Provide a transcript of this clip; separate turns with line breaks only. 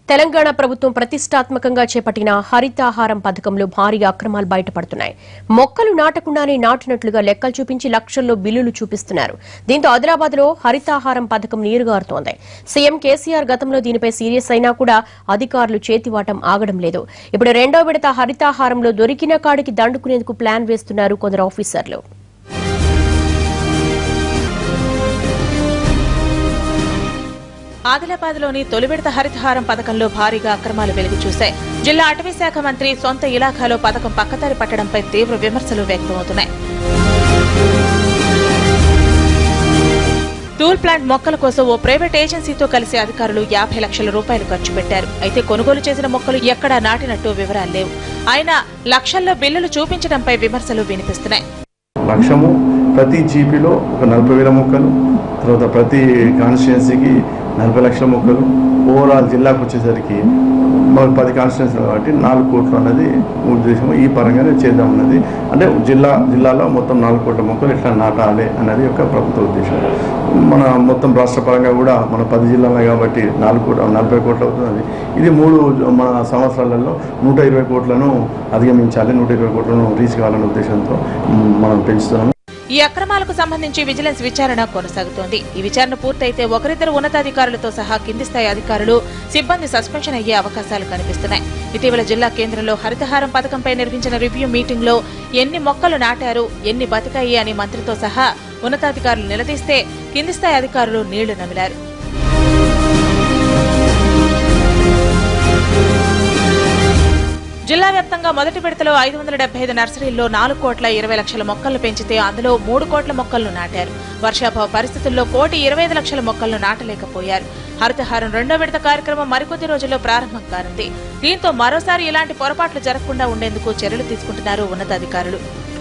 తెలంగాణ ప్రభుత్వం ప్రతిష్టాత్మకంగా చేపట్టిన హరితాహారం పథకంలో భారీ అక్రమాలు బయటపడుతున్నాయి మొక్కలు నాటకుండానే నాటినట్లుగా లెక్కలు చూపించి లక్షల్లో బిల్లులు చూపిస్తున్నారు దీంతో ఆదిలాబాద్ లో హరితాహారం పథకం నీరుగారుతోంది సీఎం కేసీఆర్ గతంలో దీనిపై సీరియస్ అయినా కూడా అధికారులు చేతివాటం ఆగడం లేదు ఇప్పుడు రెండో విడత హరితాహారంలో దొరికిన కాడికి దండుకునేందుకు ప్లాన్ వేస్తున్నారు కొందరు ఆఫీసర్లు
ఆదిలాబాద్లోని తొలి విడత హరితహారం పథకంలో భారీగా అక్రమాలు వెలుగు చూశాయి జిల్లా అటవీ శాఖ మంత్రి సొంత ఇలాఖాలో పథకం పక్కదారి పట్టడంపై తీవ్ర విమర్శలు వ్యక్తమవుతున్నాయి టూల్ ప్లాంట్ మొక్కల కోసం ఓ ప్రైవేట్ ఏజెన్సీతో కలిసి అధికారులు యాభై లక్షల రూపాయలు ఖర్చు పెట్టారు అయితే కొనుగోలు చేసిన మొక్కలు ఎక్కడా నాటినట్టు వివరాలు లేవు అయినా లక్షల్లో బిల్లులు చూపించడంపై విమర్శలు వినిపిస్తున్నాయి
లక్ష్యము ప్రతి జీపీలో ఒక నలభై వేల మొక్కలు తర్వాత ప్రతి కాన్స్టిట్యున్సీకి నలభై లక్షల మొక్కలు ఓవరాల్ జిల్లాకు వచ్చేసరికి మరి పది కాన్స్టిట్యున్సీ కాబట్టి నాలుగు కోట్లు అన్నది ఉద్దేశం ఈ పరంగానే చేద్దాం అన్నది అంటే జిల్లా జిల్లాలో మొత్తం నాలుగు కోట్ల మొక్కలు ఎట్లా నాటాలి అన్నది యొక్క ప్రభుత్వ ఉద్దేశం మన మొత్తం రాష్ట్ర పరంగా కూడా మన పది జిల్లాలే కాబట్టి నాలుగు కోట్ల నలభై కోట్లు అవుతుంది ఇది మూడు మన సంవత్సరాలలో నూట ఇరవై కోట్లను అధిగమించాలి నూట ఇరవై కోట్లను రీచ్ కావాలనే ఉద్దేశంతో మ్, మనం పెంచుతున్నాము
ఈ అక్రమాలకు సంబంధించి విజిలెన్స్ విచారణ కొనసాగుతోంది ఈ విచారణ పూర్తయితే ఒకరిద్దరు ఉన్నతాధికారులతో సహా కింది స్థాయి అధికారులు సిబ్బంది సస్పెన్షన్ అయ్యే అవకాశాలు కనిపిస్తున్నాయి ఇటీవల జిల్లా కేంద్రంలో హరితహారం పథకంపై నిర్వహించిన రివ్యూ మీటింగ్ లో ఎన్ని మొక్కలు నాటారు ఎన్ని బతికాయి అని మంత్రితో సహా ఉన్నతాధికారులు నిలదీస్తే కింది స్థాయి అధికారులు నీళ్లు నమిలారు జిల్లా వ్యాప్తంగా మొదటి విడతలో ఐదు వందల డెబ్బై ఐదు నర్సరీల్లో నాలుగు కోట్ల ఇరవై లక్షల మొక్కలను పెంచితే అందులో మూడు కోట్ల మొక్కలను నాటారు వర్షాభావ పరిస్థితుల్లో కోటి ఇరవై ఐదు లక్షల మొక్కలను నాటలేకపోయారు హరితహారం రెండో విడత కార్యక్రమం మరికొద్ది రోజుల్లో ప్రారంభం కానుంది దీంతో మరోసారి ఇలాంటి పొరపాట్లు జరగకుండా ఉండేందుకు చర్యలు తీసుకుంటున్నారు ఉన్నతాధికారులు